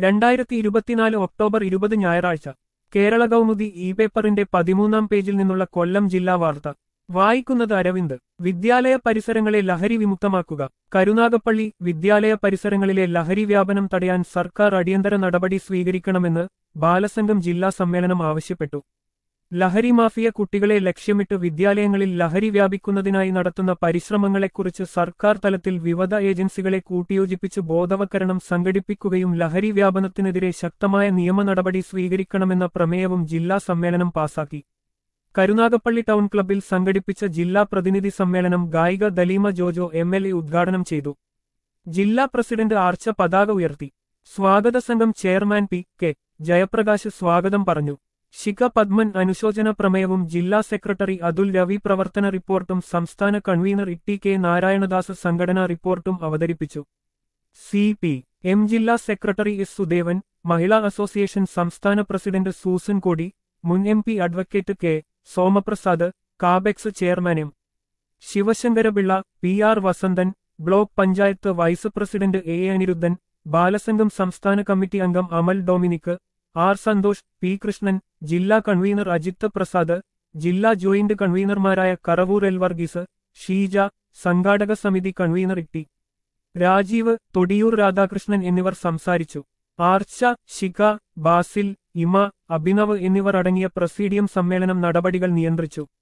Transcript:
രണ്ടായിരത്തി ഇരുപത്തിനാല് ഒക്ടോബർ ഇരുപത് ഞായറാഴ്ച കേരള കൗമുദി ഇ പേപ്പറിന്റെ പതിമൂന്നാം പേജിൽ നിന്നുള്ള കൊല്ലം ജില്ലാ വാർത്ത വായിക്കുന്നത് അരവിന്ദ് വിദ്യാലയ പരിസരങ്ങളെ ലഹരി വിമുക്തമാക്കുക കരുനാഗപ്പള്ളി വിദ്യാലയ പരിസരങ്ങളിലെ ലഹരി വ്യാപനം തടയാൻ സർക്കാർ അടിയന്തര നടപടി സ്വീകരിക്കണമെന്ന് ബാലസംഘം ജില്ലാ സമ്മേളനം ആവശ്യപ്പെട്ടു ലഹരി മാഫിയ കുട്ടികളെ ലക്ഷ്യമിട്ട് വിദ്യാലയങ്ങളിൽ ലഹരി വ്യാപിക്കുന്നതിനായി നടത്തുന്ന പരിശ്രമങ്ങളെക്കുറിച്ച് സർക്കാർ തലത്തിൽ വിവിധ ഏജൻസികളെ കൂട്ടിയോജിപ്പിച്ച് ബോധവൽക്കരണം സംഘടിപ്പിക്കുകയും ലഹരി വ്യാപനത്തിനെതിരെ ശക്തമായ നിയമ നടപടി സ്വീകരിക്കണമെന്ന പ്രമേയവും ജില്ലാ സമ്മേളനം പാസാക്കി കരുനാഗപ്പള്ളി ടൗൺ ക്ലബ്ബിൽ സംഘടിപ്പിച്ച ജില്ലാ പ്രതിനിധി സമ്മേളനം ഗായിക Daleema Jojo M L A ഉദ്ഘാടനം ചെയ്തു ജില്ലാ പ്രസിഡന്റ് ആർച്ച പതാക ഉയർത്തി സ്വാഗത സംഘം ചെയർമാൻ പി കെ ജയപ്രകാശ് സ്വാഗതം പറഞ്ഞു ശിഖ പത്മൻ അനുശോചന പ്രമേയവും ജില്ലാ സെക്രട്ടറി അതുൽ രവി പ്രവർത്തന റിപ്പോർട്ടും സംസ്ഥാന കൺവീനർ ഇട്ടി കെ നാരായണദാസ് സംഘടനാ റിപ്പോർട്ടും അവതരിപ്പിച്ചു സി പി എം ജില്ലാ secretary S Sudevan Mahila association സംസ്ഥാന പ്രസിഡന്റ് സൂസൻ കോടി മുൻ M P advocate K Somaprasad Capex chairman M Sivasankarapillai P R Vasanthan block panchayat vice president A A Aniruddhan Balasangham സംസ്ഥാന കമ്മിറ്റി അംഗം അമൽ ഡൊമിനിക് ആർ സന്തോഷ് പി കൃഷ്ണൻ ജില്ലാ കൺവീനർ അജിത്ത് പ്രസാദ് ജില്ലാ ജോയിന്റ് കൺവീനർമാരായ കറവൂർ എൽ വർഗീസ് ഷീജ സംഘാടക സമിതി കൺവീനർ ഇട്ടി രാജീവ് തൊടിയൂർ രാധാകൃഷ്ണൻ എന്നിവർ സംസാരിച്ചു ആർച്ച ശിഖ ബാസിൽ ഇമ അഭിനവ് എന്നിവർ അടങ്ങിയ പ്രസീഡിയം സമ്മേളനം നടപടികൾ നിയന്ത്രിച്ചു